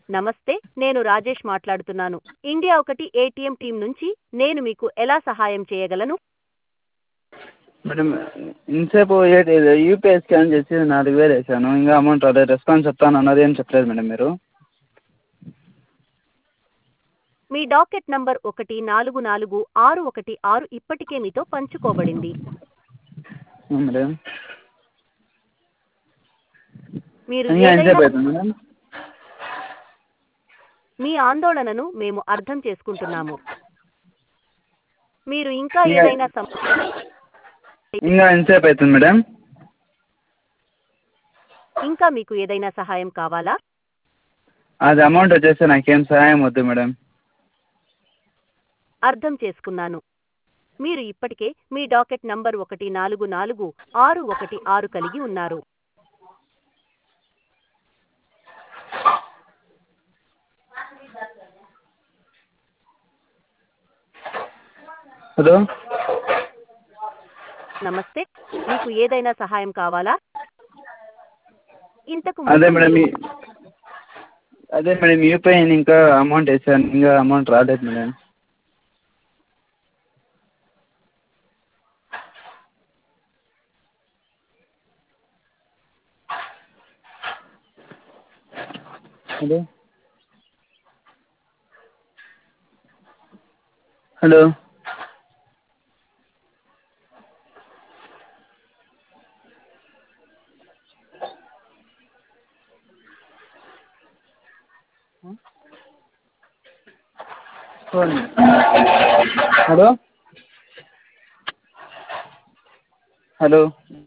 నమస్తే నేను రాజేష్ మాట్లాడుతున్నాను ఇండియా ఒకటి ఏటీఎం టీం నుంచి నేను మీకు ఎలా సహాయం చేయగలను మేడం ఇంతసేపు యూపీఐ స్కాన్ చేసి నాలుగు వేలు వేసాను ఇంకా అమౌంట్ రాలేదు రెస్పాన్స్ చెప్తాను అన్నారు ఏం చెప్పలేదు మేడం మీరు మీ డాకెట్ నంబర్ ఒకటి నాలుగు నాలుగు ఆరు ఒకటి ఆరు ఇప్పటికే మీతో పంచుకోబడింది అవును మేడం మీరు ఇంకా ఎంతసేపు ఏదైనా అవుతుంది మేడం మీ ఆందోళనను మేము అర్థం చేసుకుంటున్నాము మీరు ఇంకా ఇంకా- ఏదైనా సమ- ఇంకా ఎంతసేపు అవుతుంది మేడం ఇంకా మీకు ఏదైనా సహాయం కావాలా అది అమౌంట్ వచ్చేసి నాకేం సహాయం వద్దు మేడం అర్థం చేసుకున్నాను మీరు ఇప్పటికే మీ డాకెట్ నంబర్ ఒకటి నాలుగు నాలుగు ఆరు ఒకటి ఆరు కలిగి ఉన్నారు హలో నమస్తే మీకు ఏదైనా సహాయం కావాలా ఇంతకు అదే ముందు మేడం మీరు- ఈ- అదే మేడం యూపీఐ ఇంకా అమౌంట్ వేసాను ఇంకా అమౌంట్ రాలేదు madam hello hello hello hello